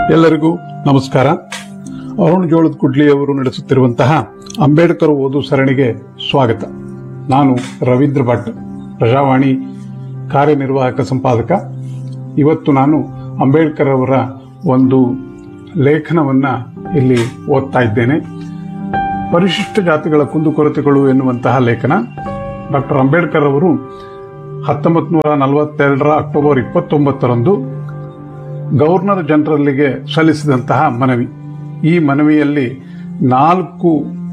ಎಲ್ಲರಿಗೂ ನಮಸ್ಕಾರ ಅರುಣ್ ಜೋಳದ ಕುಡ್ಲಿ ಅವರು ನಡೆಸುತ್ತಿರುವಂತಹ ಅಂಬೇಡ್ಕರ್ ಓದು ಸರಣಿಗೆ ಸ್ವಾಗತ ನಾನು ರವೀಂದ್ರ ಭಟ್ ಪ್ರಜಾವಾಣಿ ಕಾರ್ಯನಿರ್ವಾಹಕ ಸಂಪಾದಕ ಇವತ್ತು ನಾನು ಅಂಬೇಡ್ಕರ್ ಅವರ ಒಂದು ಲೇಖನವನ್ನ ಇಲ್ಲಿ ಓದ್ತಾ ಇದ್ದೇನೆ ಪರಿಶಿಷ್ಟ ಜಾತಿಗಳ ಕುಂದುಕೊರತೆಗಳು ಎನ್ನುವಂತಹ ಲೇಖನ ಡಾಕ್ಟರ್ ಅಂಬೇಡ್ಕರ್ ಅವರು ಹತ್ತೊಂಬತ್ತು ನೂರ ನಲವತ್ತೆರಡರ ಅಕ್ಟೋಬರ್ ಇಪ್ಪತ್ತೊಂಬತ್ತರಂದು ಗವರ್ನರ್ ಜನರಲ್ಗೆ ಸಲ್ಲಿಸಿದಂತಹ ಮನವಿ ಈ ಮನವಿಯಲ್ಲಿ ನಾಲ್ಕು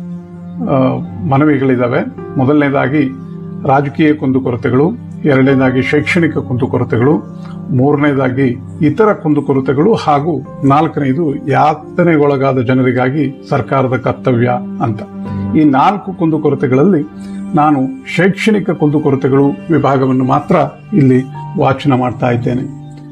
ಆ, ಮನವಿಗಳಿದ್ದಾವೆ ಮೊದಲನೇದಾಗಿ ರಾಜಕೀಯ ಕುಂದುಕೊರತೆಗಳು ಎರಡನೇದಾಗಿ ಶೈಕ್ಷಣಿಕ ಕುಂದುಕೊರತೆಗಳು ಮೂರನೇದಾಗಿ ಇತರ ಕುಂದುಕೊರತೆಗಳು ಹಾಗೂ ನಾಲ್ಕನೇದು ಯಾತನೆಗೊಳಗಾದ ಜನರಿಗಾಗಿ ಸರ್ಕಾರದ ಕರ್ತವ್ಯ ಅಂತ ಈ ನಾಲ್ಕು ಕುಂದುಕೊರತೆಗಳಲ್ಲಿ ನಾನು ಶೈಕ್ಷಣಿಕ ಕುಂದುಕೊರತೆಗಳು ವಿಭಾಗವನ್ನು ಮಾತ್ರ ಇಲ್ಲಿ ವಾಚನ ಮಾಡ್ತಾ ಇದ್ದೇನೆ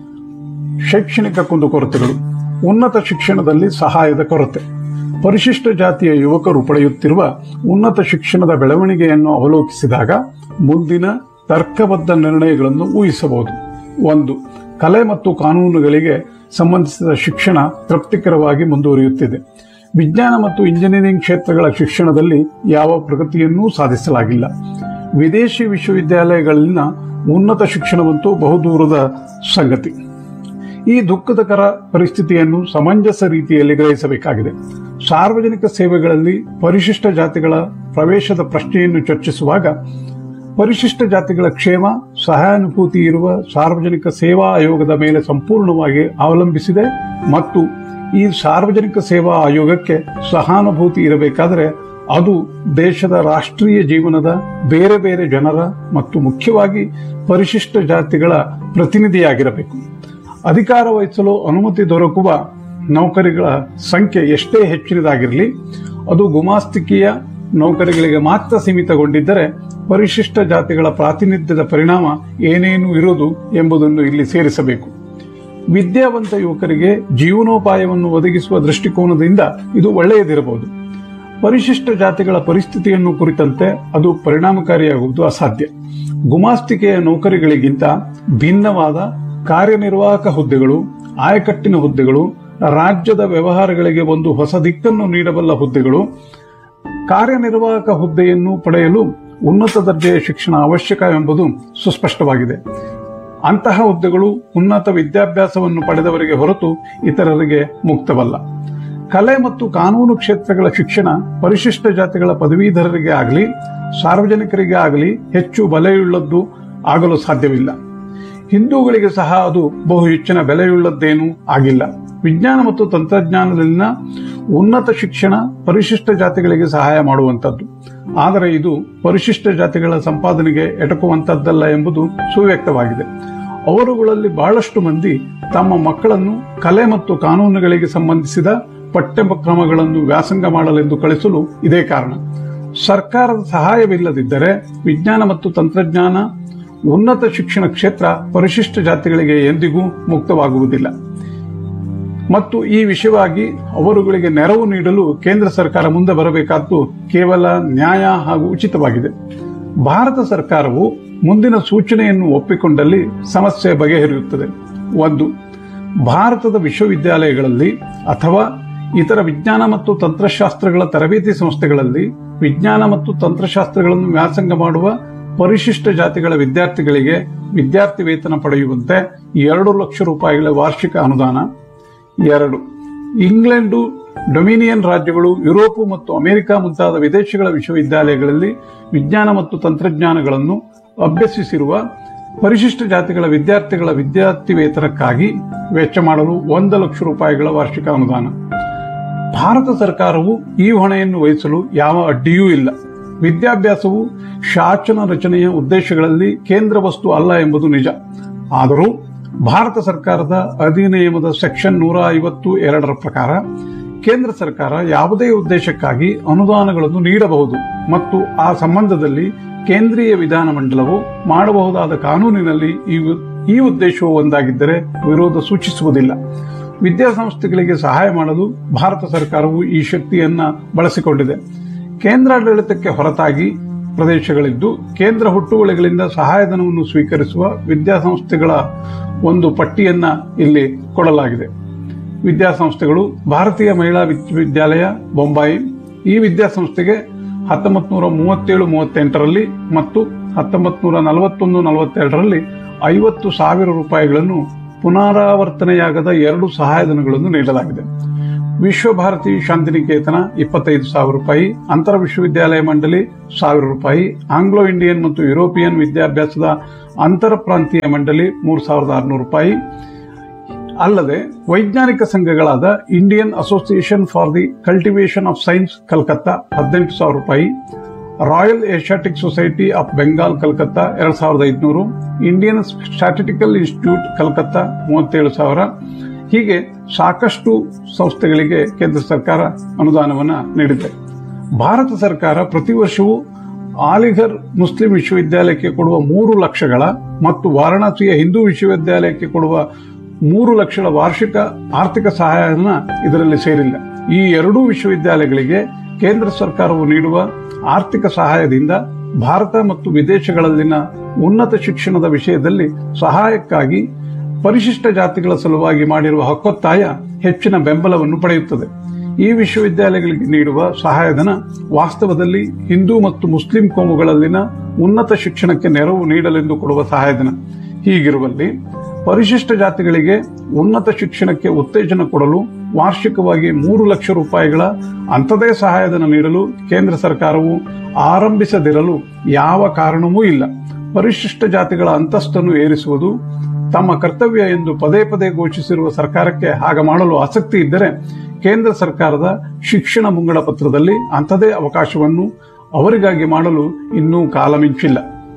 ಶೈಕ್ಷಣಿಕ ಕುಂದುಕೊರತೆಗಳು ಉನ್ನತ ಶಿಕ್ಷಣದಲ್ಲಿ ಸಹಾಯದ ಕೊರತೆ ಪರಿಶಿಷ್ಟ ಜಾತಿಯ ಯುವಕರು ಪಡೆಯುತ್ತಿರುವ ಉನ್ನತ ಶಿಕ್ಷಣದ ಬೆಳವಣಿಗೆಯನ್ನು ಅವಲೋಕಿಸಿದಾಗ ಮುಂದಿನ ತರ್ಕಬದ್ಧ ನಿರ್ಣಯಗಳನ್ನು ಊಹಿಸಬಹುದು ಒಂದು ಕಲೆ ಮತ್ತು ಕಾನೂನುಗಳಿಗೆ ಸಂಬಂಧಿಸಿದ ಶಿಕ್ಷಣ ತೃಪ್ತಿಕರವಾಗಿ ಮುಂದುವರಿಯುತ್ತಿದೆ ವಿಜ್ಞಾನ ಮತ್ತು ಇಂಜಿನಿಯರಿಂಗ್ ಕ್ಷೇತ್ರಗಳ ಶಿಕ್ಷಣದಲ್ಲಿ ಯಾವ ಪ್ರಗತಿಯನ್ನೂ ಸಾಧಿಸಲಾಗಿಲ್ಲ ವಿದೇಶಿ ವಿಶ್ವವಿದ್ಯಾಲಯಗಳಲ್ಲಿನ ಉನ್ನತ ಶಿಕ್ಷಣವಂತೂ ಬಹುದೂರದ ಸಂಗತಿ ಈ ದುಃಖದಕರ ಪರಿಸ್ಥಿತಿಯನ್ನು ಸಮಂಜಸ ರೀತಿಯಲ್ಲಿ ಗ್ರಹಿಸಬೇಕಾಗಿದೆ ಸಾರ್ವಜನಿಕ ಸೇವೆಗಳಲ್ಲಿ ಪರಿಶಿಷ್ಟ ಜಾತಿಗಳ ಪ್ರವೇಶದ ಪ್ರಶ್ನೆಯನ್ನು ಚರ್ಚಿಸುವಾಗ ಪರಿಶಿಷ್ಟ ಜಾತಿಗಳ ಕ್ಷೇಮ ಸಹಾನುಭೂತಿ ಇರುವ ಸಾರ್ವಜನಿಕ ಸೇವಾ ಆಯೋಗದ ಮೇಲೆ ಸಂಪೂರ್ಣವಾಗಿ ಅವಲಂಬಿಸಿದೆ ಮತ್ತು ಈ ಸಾರ್ವಜನಿಕ ಸೇವಾ ಆಯೋಗಕ್ಕೆ ಸಹಾನುಭೂತಿ ಇರಬೇಕಾದರೆ ಅದು ದೇಶದ ರಾಷ್ಟ್ರೀಯ ಜೀವನದ ಬೇರೆ ಬೇರೆ ಜನರ ಮತ್ತು ಮುಖ್ಯವಾಗಿ ಪರಿಶಿಷ್ಟ ಜಾತಿಗಳ ಪ್ರತಿನಿಧಿಯಾಗಿರಬೇಕು ಅಧಿಕಾರ ವಹಿಸಲು ಅನುಮತಿ ದೊರಕುವ ನೌಕರಿಗಳ ಸಂಖ್ಯೆ ಎಷ್ಟೇ ಹೆಚ್ಚಿನದಾಗಿರಲಿ ಅದು ಗುಮಾಸ್ತಿಕೆಯ ನೌಕರಿಗಳಿಗೆ ಮಾತ್ರ ಸೀಮಿತಗೊಂಡಿದ್ದರೆ ಪರಿಶಿಷ್ಟ ಜಾತಿಗಳ ಪ್ರಾತಿನಿಧ್ಯದ ಪರಿಣಾಮ ಏನೇನು ಇರುವುದು ಎಂಬುದನ್ನು ಇಲ್ಲಿ ಸೇರಿಸಬೇಕು ವಿದ್ಯಾವಂತ ಯುವಕರಿಗೆ ಜೀವನೋಪಾಯವನ್ನು ಒದಗಿಸುವ ದೃಷ್ಟಿಕೋನದಿಂದ ಇದು ಒಳ್ಳೆಯದಿರಬಹುದು ಪರಿಶಿಷ್ಟ ಜಾತಿಗಳ ಪರಿಸ್ಥಿತಿಯನ್ನು ಕುರಿತಂತೆ ಅದು ಪರಿಣಾಮಕಾರಿಯಾಗುವುದು ಅಸಾಧ್ಯ ಗುಮಾಸ್ತಿಕೆಯ ನೌಕರಿಗಳಿಗಿಂತ ಭಿನ್ನವಾದ ಕಾರ್ಯನಿರ್ವಾಹಕ ಹುದ್ದೆಗಳು ಆಯಕಟ್ಟಿನ ಹುದ್ದೆಗಳು ರಾಜ್ಯದ ವ್ಯವಹಾರಗಳಿಗೆ ಒಂದು ಹೊಸ ದಿಕ್ಕನ್ನು ನೀಡಬಲ್ಲ ಹುದ್ದೆಗಳು ಕಾರ್ಯನಿರ್ವಾಹಕ ಹುದ್ದೆಯನ್ನು ಪಡೆಯಲು ಉನ್ನತ ದರ್ಜೆಯ ಶಿಕ್ಷಣ ಅವಶ್ಯಕ ಎಂಬುದು ಸುಸ್ಪಷ್ಟವಾಗಿದೆ ಅಂತಹ ಹುದ್ದೆಗಳು ಉನ್ನತ ವಿದ್ಯಾಭ್ಯಾಸವನ್ನು ಪಡೆದವರಿಗೆ ಹೊರತು ಇತರರಿಗೆ ಮುಕ್ತವಲ್ಲ ಕಲೆ ಮತ್ತು ಕಾನೂನು ಕ್ಷೇತ್ರಗಳ ಶಿಕ್ಷಣ ಪರಿಶಿಷ್ಟ ಜಾತಿಗಳ ಪದವೀಧರರಿಗೆ ಆಗಲಿ ಸಾರ್ವಜನಿಕರಿಗೆ ಆಗಲಿ ಹೆಚ್ಚು ಬೆಲೆಯುಳ್ಳದ್ದು ಆಗಲು ಸಾಧ್ಯವಿಲ್ಲ ಹಿಂದೂಗಳಿಗೆ ಸಹ ಅದು ಬಹು ಹೆಚ್ಚಿನ ಬೆಲೆಯುಳ್ಳದ್ದೇನೂ ಆಗಿಲ್ಲ ವಿಜ್ಞಾನ ಮತ್ತು ತಂತ್ರಜ್ಞಾನದಲ್ಲಿನ ಉನ್ನತ ಶಿಕ್ಷಣ ಪರಿಶಿಷ್ಟ ಜಾತಿಗಳಿಗೆ ಸಹಾಯ ಮಾಡುವಂತದ್ದು ಆದರೆ ಇದು ಪರಿಶಿಷ್ಟ ಜಾತಿಗಳ ಸಂಪಾದನೆಗೆ ಎಟಕುವಂತದ್ದಲ್ಲ ಎಂಬುದು ಸುವ್ಯಕ್ತವಾಗಿದೆ ಅವರುಗಳಲ್ಲಿ ಬಹಳಷ್ಟು ಮಂದಿ ತಮ್ಮ ಮಕ್ಕಳನ್ನು ಕಲೆ ಮತ್ತು ಕಾನೂನುಗಳಿಗೆ ಸಂಬಂಧಿಸಿದ ಪಠ್ಯಕ್ರಮಗಳನ್ನು ವ್ಯಾಸಂಗ ಮಾಡಲೆಂದು ಕಳಿಸಲು ಇದೇ ಕಾರಣ ಸರ್ಕಾರದ ಸಹಾಯವಿಲ್ಲದಿದ್ದರೆ ವಿಜ್ಞಾನ ಮತ್ತು ತಂತ್ರಜ್ಞಾನ ಉನ್ನತ ಶಿಕ್ಷಣ ಕ್ಷೇತ್ರ ಪರಿಶಿಷ್ಟ ಜಾತಿಗಳಿಗೆ ಎಂದಿಗೂ ಮುಕ್ತವಾಗುವುದಿಲ್ಲ ಮತ್ತು ಈ ವಿಷಯವಾಗಿ ಅವರುಗಳಿಗೆ ನೆರವು ನೀಡಲು ಕೇಂದ್ರ ಸರ್ಕಾರ ಮುಂದೆ ಬರಬೇಕಾದ್ದು ಕೇವಲ ನ್ಯಾಯ ಹಾಗೂ ಉಚಿತವಾಗಿದೆ ಭಾರತ ಸರ್ಕಾರವು ಮುಂದಿನ ಸೂಚನೆಯನ್ನು ಒಪ್ಪಿಕೊಂಡಲ್ಲಿ ಸಮಸ್ಯೆ ಬಗೆಹರಿಯುತ್ತದೆ ಒಂದು ಭಾರತದ ವಿಶ್ವವಿದ್ಯಾಲಯಗಳಲ್ಲಿ ಅಥವಾ ಇತರ ವಿಜ್ಞಾನ ಮತ್ತು ತಂತ್ರಶಾಸ್ತ್ರಗಳ ತರಬೇತಿ ಸಂಸ್ಥೆಗಳಲ್ಲಿ ವಿಜ್ಞಾನ ಮತ್ತು ತಂತ್ರಶಾಸ್ತ್ರಗಳನ್ನು ವ್ಯಾಸಂಗ ಮಾಡುವ ಪರಿಶಿಷ್ಟ ಜಾತಿಗಳ ವಿದ್ಯಾರ್ಥಿಗಳಿಗೆ ವಿದ್ಯಾರ್ಥಿ ವೇತನ ಪಡೆಯುವಂತೆ ಎರಡು ಲಕ್ಷ ರೂಪಾಯಿಗಳ ವಾರ್ಷಿಕ ಅನುದಾನ ಎರಡು ಇಂಗ್ಲೆಂಡು ಡೊಮಿನಿಯನ್ ರಾಜ್ಯಗಳು ಯುರೋಪ್ ಮತ್ತು ಅಮೆರಿಕ ಮುಂತಾದ ವಿದೇಶಗಳ ವಿಶ್ವವಿದ್ಯಾಲಯಗಳಲ್ಲಿ ವಿಜ್ಞಾನ ಮತ್ತು ತಂತ್ರಜ್ಞಾನಗಳನ್ನು ಅಭ್ಯಸಿಸಿರುವ ಪರಿಶಿಷ್ಟ ಜಾತಿಗಳ ವಿದ್ಯಾರ್ಥಿಗಳ ವಿದ್ಯಾರ್ಥಿ ವೇತನಕ್ಕಾಗಿ ವೆಚ್ಚ ಮಾಡಲು ಒಂದು ಲಕ್ಷ ರೂಪಾಯಿಗಳ ವಾರ್ಷಿಕ ಅನುದಾನ ಭಾರತ ಸರ್ಕಾರವು ಈ ಹೊಣೆಯನ್ನು ವಹಿಸಲು ಯಾವ ಅಡ್ಡಿಯೂ ಇಲ್ಲ ವಿದ್ಯಾಭ್ಯಾಸವು ಶಾಸನ ರಚನೆಯ ಉದ್ದೇಶಗಳಲ್ಲಿ ಕೇಂದ್ರ ವಸ್ತು ಅಲ್ಲ ಎಂಬುದು ನಿಜ ಆದರೂ ಭಾರತ ಸರ್ಕಾರದ ಅಧಿನಿಯಮದ ಸೆಕ್ಷನ್ ನೂರ ಐವತ್ತು ಎರಡರ ಪ್ರಕಾರ ಕೇಂದ್ರ ಸರ್ಕಾರ ಯಾವುದೇ ಉದ್ದೇಶಕ್ಕಾಗಿ ಅನುದಾನಗಳನ್ನು ನೀಡಬಹುದು ಮತ್ತು ಆ ಸಂಬಂಧದಲ್ಲಿ ಕೇಂದ್ರೀಯ ವಿಧಾನಮಂಡಲವು ಮಾಡಬಹುದಾದ ಕಾನೂನಿನಲ್ಲಿ ಈ ಉ- ಈ ಉದ್ದೇಶವು ಒಂದಾಗಿದ್ದರೆ ವಿರೋಧ ಸೂಚಿಸುವುದಿಲ್ಲ ವಿದ್ಯಾಸಂಸ್ಥೆಗಳಿಗೆ ಸಹಾಯ ಮಾಡಲು ಭಾರತ ಸರ್ಕಾರವು ಈ ಶಕ್ತಿಯನ್ನ ಬಳಸಿಕೊಂಡಿದೆ ಕೇಂದ್ರಾಡಳಿತಕ್ಕೆ ಹೊರತಾಗಿ ಪ್ರದೇಶಗಳಿದ್ದು ಕೇಂದ್ರ ಹುಟ್ಟುವಳಿಗಳಿಂದ ಸಹಾಯಧನವನ್ನು ಸ್ವೀಕರಿಸುವ ವಿದ್ಯಾಸಂಸ್ಥೆಗಳ ಒಂದು ಪಟ್ಟಿಯನ್ನ ಇಲ್ಲಿ ಕೊಡಲಾಗಿದೆ ವಿದ್ಯಾಸಂಸ್ಥೆಗಳು ಭಾರತೀಯ ಮಹಿಳಾ ವಿಶ್ವವಿದ್ಯಾಲಯ ಬೊಂಬಾಯಿ ಈ ವಿದ್ಯಾಸಂಸ್ಥೆಗೆ ಹತ್ತೊಂಬತ್ತು ನೂರ ಮೂವತ್ತೇಳು ಮೂವತ್ತೆಂಟರಲ್ಲಿ ಮತ್ತು ಹತ್ತೊಂಬತ್ತು ನೂರ ನಲವತ್ತೊಂದು ನಲವತ್ತೆರಡರಲ್ಲಿ ಐವತ್ತು ಸಾವಿರ ರೂಪಾಯಿಗಳನ್ನು ಪುನರಾವರ್ತನೆಯಾಗದ ಎರಡು ಸಹಾಯಧನಗಳನ್ನು ನೀಡಲಾಗಿದೆ ವಿಶ್ವಭಾರತಿ ಶಾಂತಿನಿಕೇತನ ಇಪ್ಪತ್ತೈದು ಸಾವಿರ ರೂಪಾಯಿ ಅಂತರ ವಿಶ್ವವಿದ್ಯಾಲಯ ಮಂಡಳಿ ಸಾವಿರ ರೂಪಾಯಿ ಆಂಗ್ಲೋ ಇಂಡಿಯನ್ ಮತ್ತು ಯುರೋಪಿಯನ್ ವಿದ್ಯಾಭ್ಯಾಸದ ಅಂತರ ಪ್ರಾಂತೀಯ ಮಂಡಳಿ ಮೂರು ಸಾವಿರದ ಆರುನೂರು ರೂಪಾಯಿ ಅಲ್ಲದೆ ವೈಜ್ಞಾನಿಕ ಸಂಘಗಳಾದ Indian Association for the Cultivation of Science Calcutta ಹದಿನೆಂಟು ಸಾವಿರ ರೂಪಾಯಿ Royal Asiatic Society of Bengal Calcutta ಎರಡ್ ಸಾವಿರದ ಐದುನೂರು ಇಂಡಿಯನ್ ಸ್ಟ್ಯಾಟಿಸ್ಟಿಕಲ್ ಇನ್ಸ್ಟಿಟ್ಯೂಟ್ ಕಲ್ಕತ್ತಾ ಮೂವತ್ತೇಳು ಸಾವಿರ ಹೀಗೆ ಸಾಕಷ್ಟು ಸಂಸ್ಥೆಗಳಿಗೆ ಕೇಂದ್ರ ಸರ್ಕಾರ ಅನುದಾನವನ್ನು ನೀಡಿದೆ ಭಾರತ ಸರ್ಕಾರ ಪ್ರತಿ ವರ್ಷವೂ ಆಲಿಘರ್ ಮುಸ್ಲಿಂ ವಿಶ್ವವಿದ್ಯಾಲಯಕ್ಕೆ ಕೊಡುವ ಮೂರು ಲಕ್ಷಗಳ ಮತ್ತು ವಾರಣಾಸಿಯ ಹಿಂದೂ ವಿಶ್ವವಿದ್ಯಾಲಯಕ್ಕೆ ಕೊಡುವ ಮೂರು ಲಕ್ಷಗಳ ವಾರ್ಷಿಕ ಆರ್ಥಿಕ ಸಹಾಯನ ಇದರಲ್ಲಿ ಸೇರಿಲ್ಲ ಈ ಎರಡೂ ವಿಶ್ವವಿದ್ಯಾಲಯಗಳಿಗೆ ಕೇಂದ್ರ ಸರ್ಕಾರವು ನೀಡುವ ಆರ್ಥಿಕ ಸಹಾಯದಿಂದ ಭಾರತ ಮತ್ತು ವಿದೇಶಗಳಲ್ಲಿನ ಉನ್ನತ ಶಿಕ್ಷಣದ ವಿಷಯದಲ್ಲಿ ಸಹಾಯಕ್ಕಾಗಿ ಪರಿಶಿಷ್ಟ ಜಾತಿಗಳ ಸಲುವಾಗಿ ಮಾಡಿರುವ ಹಕ್ಕೊತ್ತಾಯ ಹೆಚ್ಚಿನ ಬೆಂಬಲವನ್ನು ಪಡೆಯುತ್ತದೆ ಈ ವಿಶ್ವವಿದ್ಯಾಲಯಗಳಿಗೆ ನೀಡುವ ಸಹಾಯಧನ ವಾಸ್ತವದಲ್ಲಿ ಹಿಂದೂ ಮತ್ತು ಮುಸ್ಲಿಂ ಕೋಮುಗಳಲ್ಲಿನ ಉನ್ನತ ಶಿಕ್ಷಣಕ್ಕೆ ನೆರವು ನೀಡಲೆಂದು ಕೊಡುವ ಸಹಾಯಧನ ಹೀಗಿರುವಲ್ಲಿ ಪರಿಶಿಷ್ಟ ಜಾತಿಗಳಿಗೆ ಉನ್ನತ ಶಿಕ್ಷಣಕ್ಕೆ ಉತ್ತೇಜನ ಕೊಡಲು ವಾರ್ಷಿಕವಾಗಿ ಮೂರು ಲಕ್ಷ ರೂಪಾಯಿಗಳ ಅಂಥದೇ ಸಹಾಯಧನ ನೀಡಲು ಕೇಂದ್ರ ಸರ್ಕಾರವು ಆರಂಭಿಸದಿರಲು ಯಾವ ಕಾರಣವೂ ಇಲ್ಲ ಪರಿಶಿಷ್ಟ ಜಾತಿಗಳ ಅಂತಸ್ತನ್ನು ಏರಿಸುವುದು ತಮ್ಮ ಕರ್ತವ್ಯ ಎಂದು ಪದೇ ಪದೇ ಘೋಷಿಸಿರುವ ಸರ್ಕಾರಕ್ಕೆ ಹಾಗ ಮಾಡಲು ಆಸಕ್ತಿ ಇದ್ದರೆ ಕೇಂದ್ರ ಸರ್ಕಾರದ ಶಿಕ್ಷಣ ಮುಂಗಡ ಪತ್ರದಲ್ಲಿ ಅಂಥದೇ ಅವಕಾಶವನ್ನು ಅವರಿಗಾಗಿ ಮಾಡಲು ಇನ್ನೂ ಕಾಲ ಮಿಂಚಿಲ್ಲ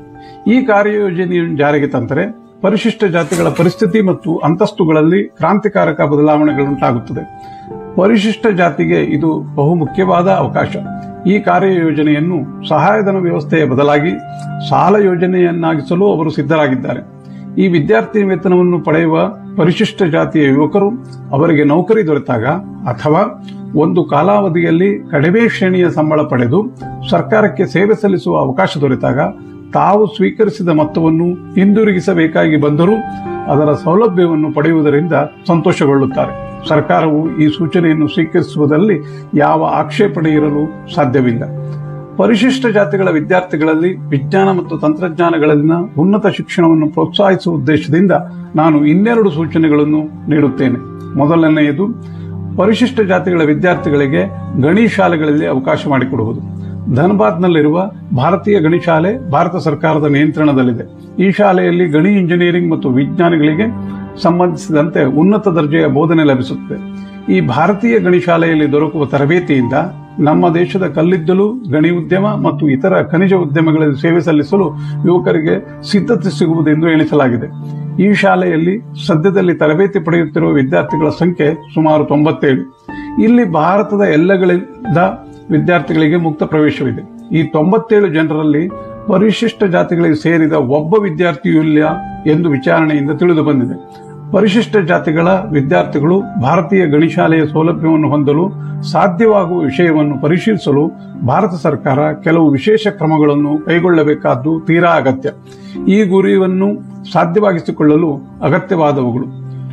ಈ ಕಾರ್ಯಯೋಜನೆಯನ್ನು ಜಾರಿಗೆ ತಂದರೆ ಪರಿಶಿಷ್ಟ ಜಾತಿಗಳ ಪರಿಸ್ಥಿತಿ ಮತ್ತು ಅಂತಸ್ತುಗಳಲ್ಲಿ ಕ್ರಾಂತಿಕಾರಕ ಬದಲಾವಣೆಗಳುಂಟಾಗುತ್ತದೆ ಪರಿಶಿಷ್ಟ ಜಾತಿಗೆ ಇದು ಬಹುಮುಖ್ಯವಾದ ಅವಕಾಶ ಈ ಕಾರ್ಯಯೋಜನೆಯನ್ನು ಸಹಾಯಧನ ವ್ಯವಸ್ಥೆಯ ಬದಲಾಗಿ ಸಾಲ ಯೋಜನೆಯನ್ನಾಗಿಸಲು ಅವರು ಸಿದ್ಧರಾಗಿದ್ದಾರೆ ಈ ವಿದ್ಯಾರ್ಥಿ ವೇತನವನ್ನು ಪಡೆಯುವ ಪರಿಶಿಷ್ಟ ಜಾತಿಯ ಯುವಕರು ಅವರಿಗೆ ನೌಕರಿ ದೊರೆತಾಗ ಅಥವಾ ಒಂದು ಕಾಲಾವಧಿಯಲ್ಲಿ ಕಡಿಮೆ ಶ್ರೇಣಿಯ ಸಂಬಳ ಪಡೆದು ಸರ್ಕಾರಕ್ಕೆ ಸೇವೆ ಸಲ್ಲಿಸುವ ಅವಕಾಶ ದೊರೆತಾಗ ತಾವು ಸ್ವೀಕರಿಸಿದ ಮೊತ್ತವನ್ನು ಹಿಂದಿರುಗಿಸಬೇಕಾಗಿ ಬಂದರೂ ಅದರ ಸೌಲಭ್ಯವನ್ನು ಪಡೆಯುವುದರಿಂದ ಸಂತೋಷಗೊಳ್ಳುತ್ತಾರೆ ಸರ್ಕಾರವು ಈ ಸೂಚನೆಯನ್ನು ಸ್ವೀಕರಿಸುವುದರಲ್ಲಿ ಯಾವ ಆಕ್ಷೇಪಣೆ ಇರಲು ಸಾಧ್ಯವಿಲ್ಲ ಪರಿಶಿಷ್ಟ ಜಾತಿಗಳ ವಿದ್ಯಾರ್ಥಿಗಳಲ್ಲಿ ವಿಜ್ಞಾನ ಮತ್ತು ತಂತ್ರಜ್ಞಾನಗಳಲ್ಲಿನ ಉನ್ನತ ಶಿಕ್ಷಣವನ್ನು ಪ್ರೋತ್ಸಾಹಿಸುವ ಉದ್ದೇಶದಿಂದ ನಾನು ಇನ್ನೆರಡು ಸೂಚನೆಗಳನ್ನು ನೀಡುತ್ತೇನೆ ಮೊದಲನೆಯದು ಪರಿಶಿಷ್ಟ ಜಾತಿಗಳ ವಿದ್ಯಾರ್ಥಿಗಳಿಗೆ ಗಣಿ ಶಾಲೆಗಳಲ್ಲಿ ಅವಕಾಶ ಮಾಡಿಕೊಡುವುದು ಧನ್ಬಾದ್ನಲ್ಲಿರುವ ಭಾರತೀಯ ಗಣಿ ಶಾಲೆ ಭಾರತ ಸರ್ಕಾರದ ನಿಯಂತ್ರಣದಲ್ಲಿದೆ ಈ ಶಾಲೆಯಲ್ಲಿ ಗಣಿ ಇಂಜಿನಿಯರಿಂಗ್ ಮತ್ತು ವಿಜ್ಞಾನಿಗಳಿಗೆ ಸಂಬಂಧಿಸಿದಂತೆ ಉನ್ನತ ದರ್ಜೆಯ ಬೋಧನೆ ಲಭಿಸುತ್ತದೆ ಈ ಭಾರತೀಯ ಗಣಿ ಶಾಲೆಯಲ್ಲಿ ದೊರಕುವ ತರಬೇತಿಯಿಂದ ನಮ್ಮ ದೇಶದ ಕಲ್ಲಿದ್ದಲು ಗಣಿ ಉದ್ಯಮ ಮತ್ತು ಇತರ ಖನಿಜ ಉದ್ಯಮಗಳಲ್ಲಿ ಸೇವೆ ಸಲ್ಲಿಸಲು ಯುವಕರಿಗೆ ಸಿದ್ಧತೆ ಸಿಗುವುದೆಂದು ಎಣಿಸಲಾಗಿದೆ ಈ ಶಾಲೆಯಲ್ಲಿ ಸದ್ಯದಲ್ಲಿ ತರಬೇತಿ ಪಡೆಯುತ್ತಿರುವ ವಿದ್ಯಾರ್ಥಿಗಳ ಸಂಖ್ಯೆ ಸುಮಾರು ತೊಂಬತ್ತೇಳು ಇಲ್ಲಿ ಭಾರತದ ಎಲ್ಲಗಳಿಂದ ವಿದ್ಯಾರ್ಥಿಗಳಿಗೆ ಮುಕ್ತ ಪ್ರವೇಶವಿದೆ ಈ ತೊಂಬತ್ತೇಳು ಜನರಲ್ಲಿ ಪರಿಶಿಷ್ಟ ಜಾತಿಗಳಿಗೆ ಸೇರಿದ ಒಬ್ಬ ವಿದ್ಯಾರ್ಥಿಯೂ ಇಲ್ಲ ಎಂದು ವಿಚಾರಣೆಯಿಂದ ತಿಳಿದು ಬಂದಿದೆ ಪರಿಶಿಷ್ಟ ಜಾತಿಗಳ ವಿದ್ಯಾರ್ಥಿಗಳು ಭಾರತೀಯ ಗಣಿಶಾಲೆಯ ಸೌಲಭ್ಯವನ್ನು ಹೊಂದಲು ಸಾಧ್ಯವಾಗುವ ವಿಷಯವನ್ನು ಪರಿಶೀಲಿಸಲು ಭಾರತ ಸರ್ಕಾರ ಕೆಲವು ವಿಶೇಷ ಕ್ರಮಗಳನ್ನು ಕೈಗೊಳ್ಳಬೇಕಾದ್ದು ತೀರಾ ಅಗತ್ಯ ಈ ಗುರಿಯನ್ನು ಸಾಧ್ಯವಾಗಿಸಿಕೊಳ್ಳಲು ಅಗತ್ಯವಾದವುಗಳು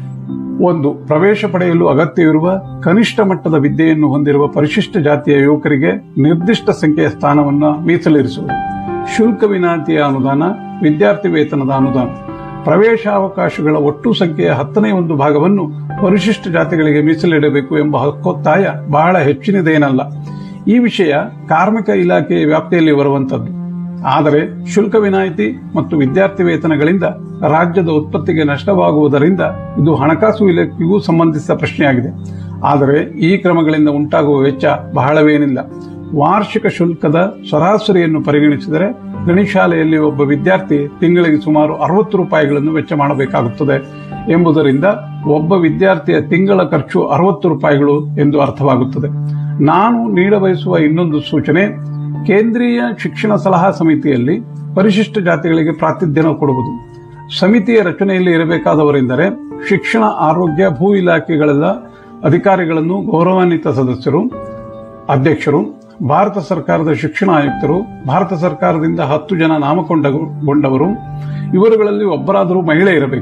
ಒಂದು ಪ್ರವೇಶ ಪಡೆಯಲು ಅಗತ್ಯವಿರುವ ಕನಿಷ್ಠ ಮಟ್ಟದ ವಿದ್ಯೆಯನ್ನು ಹೊಂದಿರುವ ಪರಿಶಿಷ್ಟ ಜಾತಿಯ ಯುವಕರಿಗೆ ನಿರ್ದಿಷ್ಟ ಸಂಖ್ಯೆಯ ಸ್ಥಾನವನ್ನು ಮೀಸಲಿರಿಸುವುದು ಶುಲ್ಕ ವಿನಾಯಿತಿಯ ಅನುದಾನ ವಿದ್ಯಾರ್ಥಿ ವೇತನದ ಅನುದಾನ ಪ್ರವೇಶಾವಕಾಶಗಳ ಒಟ್ಟು ಸಂಖ್ಯೆಯ ಹತ್ತನೇ ಒಂದು ಭಾಗವನ್ನು ಪರಿಶಿಷ್ಟ ಜಾತಿಗಳಿಗೆ ಮೀಸಲಿಡಬೇಕು ಎಂಬ ಹಕ್ಕೊತ್ತಾಯ ಬಹಳ ಹೆಚ್ಚಿನದೇನಲ್ಲ ಈ ವಿಷಯ ಕಾರ್ಮಿಕ ಇಲಾಖೆಯ ವ್ಯಾಪ್ತಿಯಲ್ಲಿ ಬರುವಂತದ್ದು ಆದರೆ ಶುಲ್ಕ ವಿನಾಯಿತಿ ಮತ್ತು ವಿದ್ಯಾರ್ಥಿ ವೇತನಗಳಿಂದ ರಾಜ್ಯದ ಉತ್ಪತ್ತಿಗೆ ನಷ್ಟವಾಗುವುದರಿಂದ ಇದು ಹಣಕಾಸು ಇಲಾಖೆಗೂ ಸಂಬಂಧಿಸಿದ ಪ್ರಶ್ನೆಯಾಗಿದೆ ಆದರೆ ಈ ಕ್ರಮಗಳಿಂದ ಉಂಟಾಗುವ ವೆಚ್ಚ ಬಹಳವೇನಿಲ್ಲ ವಾರ್ಷಿಕ ಶುಲ್ಕದ ಸರಾಸರಿಯನ್ನು ಪರಿಗಣಿಸಿದರೆ ಗಣಿಶಾಲೆಯಲ್ಲಿ ಒಬ್ಬ ವಿದ್ಯಾರ್ಥಿ ತಿಂಗಳಿಗೆ ಸುಮಾರು ಅರವತ್ತು ರೂಪಾಯಿಗಳನ್ನು ವೆಚ್ಚ ಮಾಡಬೇಕಾಗುತ್ತದೆ ಎಂಬುದರಿಂದ ಒಬ್ಬ ವಿದ್ಯಾರ್ಥಿಯ ತಿಂಗಳ ಖರ್ಚು ಅರವತ್ತು ರೂಪಾಯಿಗಳು ಎಂದು ಅರ್ಥವಾಗುತ್ತದೆ ನಾನು ನೀಡಬಯಸುವ ಇನ್ನೊಂದು ಸೂಚನೆ ಕೇಂದ್ರೀಯ ಶಿಕ್ಷಣ ಸಲಹಾ ಸಮಿತಿಯಲ್ಲಿ ಪರಿಶಿಷ್ಟ ಜಾತಿಗಳಿಗೆ ಪ್ರಾತಿನಿಧ್ಯ ಕೊಡುವುದು ಸಮಿತಿಯ ರಚನೆಯಲ್ಲಿ ಇರಬೇಕಾದವರೆಂದರೆ ಶಿಕ್ಷಣ ಆರೋಗ್ಯ ಭೂ ಇಲಾಖೆಗಳೆಲ್ಲ ಅಧಿಕಾರಿಗಳನ್ನು ಗೌರವಾನ್ವಿತ ಸದಸ್ಯರು ಅಧ್ಯಕ್ಷರು ಭಾರತ ಸರ್ಕಾರದ ಶಿಕ್ಷಣ ಆಯುಕ್ತರು ಭಾರತ ಸರ್ಕಾರದಿಂದ ಹತ್ತು ಜನ ನಾಮಕೊಂಡಗೊಂಡವರು ಇವರುಗಳಲ್ಲಿ ಒಬ್ಬರಾದರೂ ಮಹಿಳೆ ಇರಬೇಕು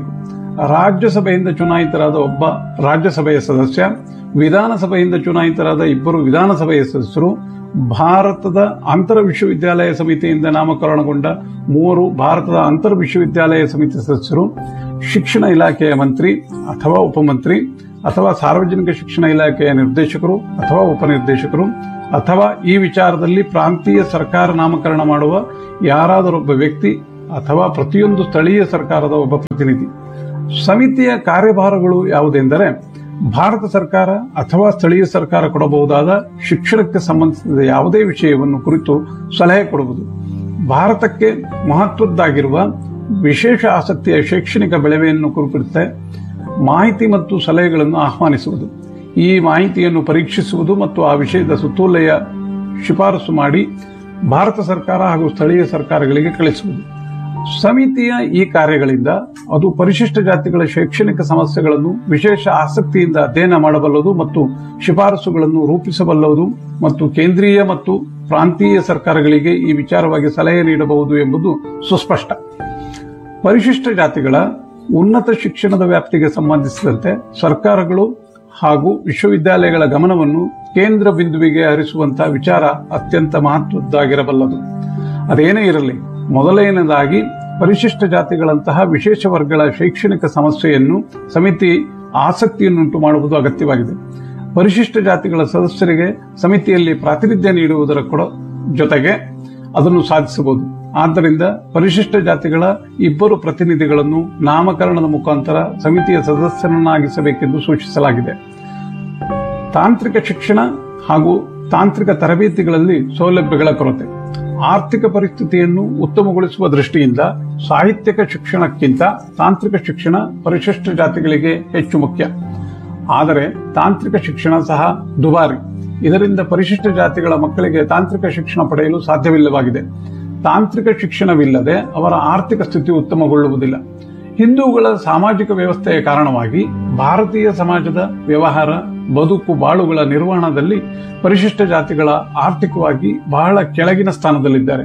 ರಾಜ್ಯಸಭೆಯಿಂದ ಚುನಾಯಿತರಾದ ಒಬ್ಬ ರಾಜ್ಯಸಭೆಯ ಸದಸ್ಯ ವಿಧಾನಸಭೆಯಿಂದ ಚುನಾಯಿತರಾದ ಇಬ್ಬರು ವಿಧಾನಸಭೆಯ ಸದಸ್ಯರು ಭಾರತದ ಅಂತರ ವಿಶ್ವವಿದ್ಯಾಲಯ ಸಮಿತಿಯಿಂದ ನಾಮಕರಣಗೊಂಡ ಮೂವರು ಭಾರತದ ಅಂತರ ವಿಶ್ವವಿದ್ಯಾಲಯ ಸಮಿತಿ ಸದಸ್ಯರು ಶಿಕ್ಷಣ ಇಲಾಖೆಯ ಮಂತ್ರಿ ಅಥವಾ ಉಪಮಂತ್ರಿ ಅಥವಾ ಸಾರ್ವಜನಿಕ ಶಿಕ್ಷಣ ಇಲಾಖೆಯ ನಿರ್ದೇಶಕರು ಅಥವಾ ಉಪನಿರ್ದೇಶಕರು ಅಥವಾ ಈ ವಿಚಾರದಲ್ಲಿ ಪ್ರಾಂತೀಯ ಸರ್ಕಾರ ನಾಮಕರಣ ಮಾಡುವ ಯಾರಾದರೊಬ್ಬ ವ್ಯಕ್ತಿ ಅಥವಾ ಪ್ರತಿಯೊಂದು ಸ್ಥಳೀಯ ಸರ್ಕಾರದ ಒಬ್ಬ ಪ್ರತಿನಿಧಿ ಸಮಿತಿಯ ಕಾರ್ಯಭಾರಗಳು ಯಾವುದೆಂದರೆ ಭಾರತ ಸರ್ಕಾರ ಅಥವಾ ಸ್ಥಳೀಯ ಸರ್ಕಾರ ಕೊಡಬಹುದಾದ ಶಿಕ್ಷಣಕ್ಕೆ ಸಂಬಂಧಿಸಿದ ಯಾವುದೇ ವಿಷಯವನ್ನು ಕುರಿತು ಸಲಹೆ ಕೊಡುವುದು ಭಾರತಕ್ಕೆ ಮಹತ್ವದ್ದಾಗಿರುವ ವಿಶೇಷ ಆಸಕ್ತಿಯ ಶೈಕ್ಷಣಿಕ ಬೆಳವೆಯನ್ನು ಕುರಿತಂತೆ ಮಾಹಿತಿ ಮತ್ತು ಸಲಹೆಗಳನ್ನು ಆಹ್ವಾನಿಸುವುದು ಈ ಮಾಹಿತಿಯನ್ನು ಪರೀಕ್ಷಿಸುವುದು ಮತ್ತು ಆ ವಿಷಯದ ಸುತ್ತೋಲೆಯ ಶಿಫಾರಸು ಮಾಡಿ ಭಾರತ ಸರ್ಕಾರ ಹಾಗೂ ಸ್ಥಳೀಯ ಸರ್ಕಾರಗಳಿಗೆ ಕಳಿಸುವುದು ಸಮಿತಿಯ ಈ ಕಾರ್ಯಗಳಿಂದ ಅದು ಪರಿಶಿಷ್ಟ ಜಾತಿಗಳ ಶೈಕ್ಷಣಿಕ ಸಮಸ್ಯೆಗಳನ್ನು ವಿಶೇಷ ಆಸಕ್ತಿಯಿಂದ ಅಧ್ಯಯನ ಮಾಡಬಲ್ಲದು ಮತ್ತು ಶಿಫಾರಸುಗಳನ್ನು ರೂಪಿಸಬಲ್ಲದು ಮತ್ತು ಕೇಂದ್ರೀಯ ಮತ್ತು ಪ್ರಾಂತೀಯ ಸರ್ಕಾರಗಳಿಗೆ ಈ ವಿಚಾರವಾಗಿ ಸಲಹೆ ನೀಡಬಹುದು ಎಂಬುದು ಸುಸ್ಪಷ್ಟ ಪರಿಶಿಷ್ಟ ಜಾತಿಗಳ ಉನ್ನತ ಶಿಕ್ಷಣದ ವ್ಯಾಪ್ತಿಗೆ ಸಂಬಂಧಿಸಿದಂತೆ ಸರ್ಕಾರಗಳು ಹಾಗೂ ವಿಶ್ವವಿದ್ಯಾಲಯಗಳ ಗಮನವನ್ನು ಕೇಂದ್ರ ಬಿಂದುವಿಗೆ ಹರಿಸುವಂತಹ ವಿಚಾರ ಅತ್ಯಂತ ಮಹತ್ವದ್ದಾಗಿರಬಲ್ಲದು ಅದೇನೇ ಇರಲಿ ಮೊದಲನೆಯದಾಗಿ ಪರಿಶಿಷ್ಟ ಜಾತಿಗಳಂತಹ ವಿಶೇಷ ವರ್ಗಗಳ ಶೈಕ್ಷಣಿಕ ಸಮಸ್ಯೆಯನ್ನು ಸಮಿತಿ ಆಸಕ್ತಿಯನ್ನುಂಟು ಮಾಡುವುದು ಅಗತ್ಯವಾಗಿದೆ ಪರಿಶಿಷ್ಟ ಜಾತಿಗಳ ಸದಸ್ಯರಿಗೆ ಸಮಿತಿಯಲ್ಲಿ ಪ್ರಾತಿನಿಧ್ಯ ನೀಡುವುದರ ಕೂಡ ಜೊತೆಗೆ ಅದನ್ನು ಸಾಧಿಸಬಹುದು ಆದ್ದರಿಂದ ಪರಿಶಿಷ್ಟ ಜಾತಿಗಳ ಇಬ್ಬರು ಪ್ರತಿನಿಧಿಗಳನ್ನು ನಾಮಕರಣದ ಮುಖಾಂತರ ಸಮಿತಿಯ ಸದಸ್ಯರನ್ನಾಗಿಸಬೇಕೆಂದು ಸೂಚಿಸಲಾಗಿದೆ ತಾಂತ್ರಿಕ ಶಿಕ್ಷಣ ಹಾಗೂ ತಾಂತ್ರಿಕ ತರಬೇತಿಗಳಲ್ಲಿ ಸೌಲಭ್ಯಗಳ ಕೊರತೆ ಆರ್ಥಿಕ ಪರಿಸ್ಥಿತಿಯನ್ನು ಉತ್ತಮಗೊಳಿಸುವ ದೃಷ್ಟಿಯಿಂದ ಸಾಹಿತ್ಯಕ ಶಿಕ್ಷಣಕ್ಕಿಂತ ತಾಂತ್ರಿಕ ಶಿಕ್ಷಣ ಪರಿಶಿಷ್ಟ ಜಾತಿಗಳಿಗೆ ಹೆಚ್ಚು ಮುಖ್ಯ ಆದರೆ ತಾಂತ್ರಿಕ ಶಿಕ್ಷಣ ಸಹ ದುಬಾರಿ ಇದರಿಂದ ಪರಿಶಿಷ್ಟ ಜಾತಿಗಳ ಮಕ್ಕಳಿಗೆ ತಾಂತ್ರಿಕ ಶಿಕ್ಷಣ ಪಡೆಯಲು ಸಾಧ್ಯವಿಲ್ಲವಾಗಿದೆ ತಾಂತ್ರಿಕ ಶಿಕ್ಷಣವಿಲ್ಲದೆ ಅವರ ಆರ್ಥಿಕ ಸ್ಥಿತಿ ಉತ್ತಮಗೊಳ್ಳುವುದಿಲ್ಲ ಹಿಂದೂಗಳ ಸಾಮಾಜಿಕ ವ್ಯವಸ್ಥೆಯ ಕಾರಣವಾಗಿ ಭಾರತೀಯ ಸಮಾಜದ ವ್ಯವಹಾರ ಬದುಕು ಬಾಳುಗಳ ನಿರ್ವಹಣದಲ್ಲಿ ಪರಿಶಿಷ್ಟ ಜಾತಿಗಳ ಆರ್ಥಿಕವಾಗಿ ಬಹಳ ಕೆಳಗಿನ ಸ್ಥಾನದಲ್ಲಿದ್ದಾರೆ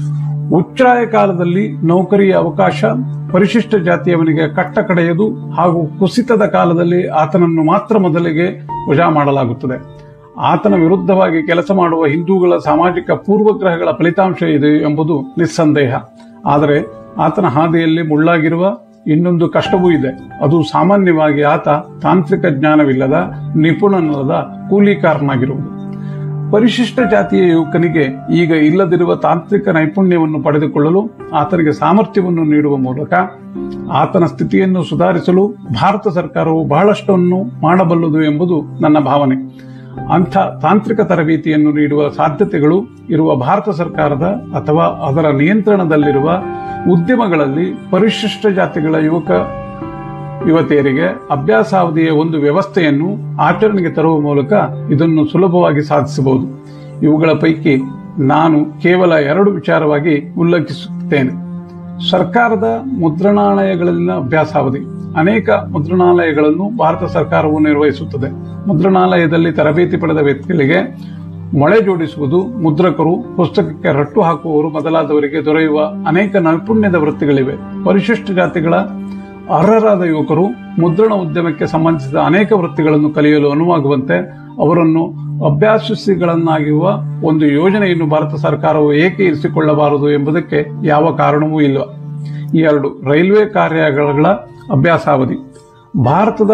ಉಚ್ಚಾಯ ಕಾಲದಲ್ಲಿ ನೌಕರಿಯ ಅವಕಾಶ ಪರಿಶಿಷ್ಟ ಜಾತಿಯವನಿಗೆ ಕಟ್ಟ ಕಡೆಯದು ಹಾಗೂ ಕುಸಿತದ ಕಾಲದಲ್ಲಿ ಆತನನ್ನು ಮಾತ್ರ ಮೊದಲಿಗೆ ವಜಾ ಮಾಡಲಾಗುತ್ತದೆ ಆತನ ವಿರುದ್ಧವಾಗಿ ಕೆಲಸ ಮಾಡುವ ಹಿಂದೂಗಳ ಸಾಮಾಜಿಕ ಪೂರ್ವಗ್ರಹಗಳ ಫಲಿತಾಂಶ ಇದೆ ಎಂಬುದು ನಿಸ್ಸಂದೇಹ ಆದರೆ ಆತನ ಹಾದಿಯಲ್ಲಿ ಮುಳ್ಳಾಗಿರುವ ಇನ್ನೊಂದು ಕಷ್ಟವೂ ಇದೆ ಅದು ಸಾಮಾನ್ಯವಾಗಿ ಆತ ತಾಂತ್ರಿಕ ಜ್ಞಾನವಿಲ್ಲದ ನಿಪುಣನಲ್ಲದ ಕೂಲಿಕಾರನಾಗಿರುವುದು ಪರಿಶಿಷ್ಟ ಜಾತಿಯ ಯುವಕನಿಗೆ ಈಗ ಇಲ್ಲದಿರುವ ತಾಂತ್ರಿಕ ನೈಪುಣ್ಯವನ್ನು ಪಡೆದುಕೊಳ್ಳಲು ಆತನಿಗೆ ಸಾಮರ್ಥ್ಯವನ್ನು ನೀಡುವ ಮೂಲಕ ಆತನ ಸ್ಥಿತಿಯನ್ನು ಸುಧಾರಿಸಲು ಭಾರತ ಸರ್ಕಾರವು ಬಹಳಷ್ಟನ್ನು ಮಾಡಬಲ್ಲದು ಎಂಬುದು ನನ್ನ ಭಾವನೆ ಅಂಥ ತಾಂತ್ರಿಕ ತರಬೇತಿಯನ್ನು ನೀಡುವ ಸಾಧ್ಯತೆಗಳು ಇರುವ ಭಾರತ ಸರ್ಕಾರದ ಅಥವಾ ಅದರ ನಿಯಂತ್ರಣದಲ್ಲಿರುವ ಉದ್ಯಮಗಳಲ್ಲಿ ಪರಿಶಿಷ್ಟ ಜಾತಿಗಳ ಯುವಕ ಯುವತಿಯರಿಗೆ ಅಭ್ಯಾಸಾವಧಿಯ ಒಂದು ವ್ಯವಸ್ಥೆಯನ್ನು ಆಚರಣೆಗೆ ತರುವ ಮೂಲಕ ಇದನ್ನು ಸುಲಭವಾಗಿ ಸಾಧಿಸಬಹುದು ಇವುಗಳ ಪೈಕಿ ನಾನು ಕೇವಲ ಎರಡು ವಿಚಾರವಾಗಿ ಉಲ್ಲೇಖಿಸುತ್ತೇನೆ ಸರ್ಕಾರದ ಮುದ್ರಣಾಲಯಗಳಲ್ಲಿನ ಅಭ್ಯಾಸಾವಧಿ ಅನೇಕ ಮುದ್ರಣಾಲಯಗಳನ್ನು ಭಾರತ ಸರ್ಕಾರವು ನಿರ್ವಹಿಸುತ್ತದೆ ಮುದ್ರಣಾಲಯದಲ್ಲಿ ತರಬೇತಿ ಪಡೆದ ವ್ಯಕ್ತಿಗಳಿಗೆ ಮೊಳೆ ಜೋಡಿಸುವುದು ಮುದ್ರಕರು ಪುಸ್ತಕಕ್ಕೆ ರಟ್ಟು ಹಾಕುವವರು ಮೊದಲಾದವರಿಗೆ ದೊರೆಯುವ ಅನೇಕ ನೈಪುಣ್ಯದ ವೃತ್ತಿಗಳಿವೆ ಪರಿಶಿಷ್ಟ ಜಾತಿಗಳ ಅರ್ಹರಾದ ಯುವಕರು ಮುದ್ರಣ ಉದ್ಯಮಕ್ಕೆ ಸಂಬಂಧಿಸಿದ ಅನೇಕ ವೃತ್ತಿಗಳನ್ನು ಕಲಿಯಲು ಅನುವಾಗುವಂತೆ ಅವರನ್ನು ಅಭ್ಯಾಸಿಗಳನ್ನಾಗಿರುವ ಒಂದು ಯೋಜನೆಯನ್ನು ಭಾರತ ಸರ್ಕಾರವು ಏಕೆ ಇರಿಸಿಕೊಳ್ಳಬಾರದು ಎಂಬುದಕ್ಕೆ ಯಾವ ಕಾರಣವೂ ಇಲ್ಲ ಈ ಎರಡು ರೈಲ್ವೆ ಕಾರ್ಯಾಗಾರಗಳ ಅಭ್ಯಾಸಾವಧಿ ಭಾರತದ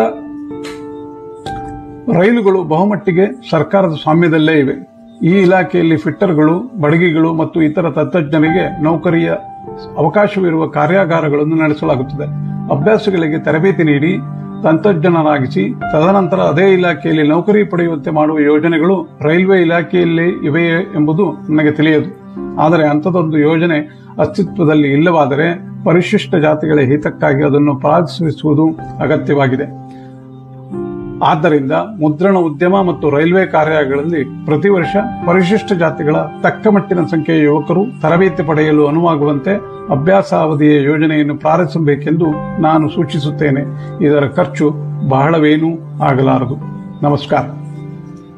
ರೈಲುಗಳು ಬಹುಮಟ್ಟಿಗೆ ಸರ್ಕಾರದ ಸ್ವಾಮ್ಯದಲ್ಲೇ ಇವೆ ಈ ಇಲಾಖೆಯಲ್ಲಿ ಫಿಟ್ಟರ್ಗಳು ಬಡಗಿಗಳು ಮತ್ತು ಇತರ ತಜ್ಞರಿಗೆ ನೌಕರಿಯ ಅವಕಾಶವಿರುವ ಕಾರ್ಯಾಗಾರಗಳನ್ನು ನಡೆಸಲಾಗುತ್ತದೆ ಅಭ್ಯಾಸಗಳಿಗೆ ತರಬೇತಿ ನೀಡಿ ತಂತ್ರಜ್ಞರಾಗಿಸಿ ತದನಂತರ ಅದೇ ಇಲಾಖೆಯಲ್ಲಿ ನೌಕರಿ ಪಡೆಯುವಂತೆ ಮಾಡುವ ಯೋಜನೆಗಳು ರೈಲ್ವೆ ಇಲಾಖೆಯಲ್ಲಿ ಇವೆಯೇ ಎಂಬುದು ನನಗೆ ತಿಳಿಯದು ಆದರೆ ಅಂಥದೊಂದು ಯೋಜನೆ ಅಸ್ತಿತ್ವದಲ್ಲಿ ಇಲ್ಲವಾದರೆ ಪರಿಶಿಷ್ಟ ಜಾತಿಗಳ ಹಿತಕ್ಕಾಗಿ ಅದನ್ನು ಪ್ರಾರಂಭಿಸುವುದು ಅಗತ್ಯವಾಗಿದೆ ಆದ್ದರಿಂದ ಮುದ್ರಣ ಉದ್ಯಮ ಮತ್ತು ರೈಲ್ವೆ ಕಾರ್ಯಗಳಲ್ಲಿ ಪ್ರತಿ ವರ್ಷ ಪರಿಶಿಷ್ಟ ಜಾತಿಗಳ ತಕ್ಕ ಮಟ್ಟಿನ ಸಂಖ್ಯೆಯ ಯುವಕರು ತರಬೇತಿ ಪಡೆಯಲು ಅನುವಾಗುವಂತೆ ಅಭ್ಯಾಸಾವಧಿಯ ಯೋಜನೆಯನ್ನು ಪ್ರಾರಂಭಿಸಬೇಕೆಂದು ನಾನು ಸೂಚಿಸುತ್ತೇನೆ ಇದರ ಖರ್ಚು ಬಹಳವೇನೂ ಆಗಲಾರದು ನಮಸ್ಕಾರ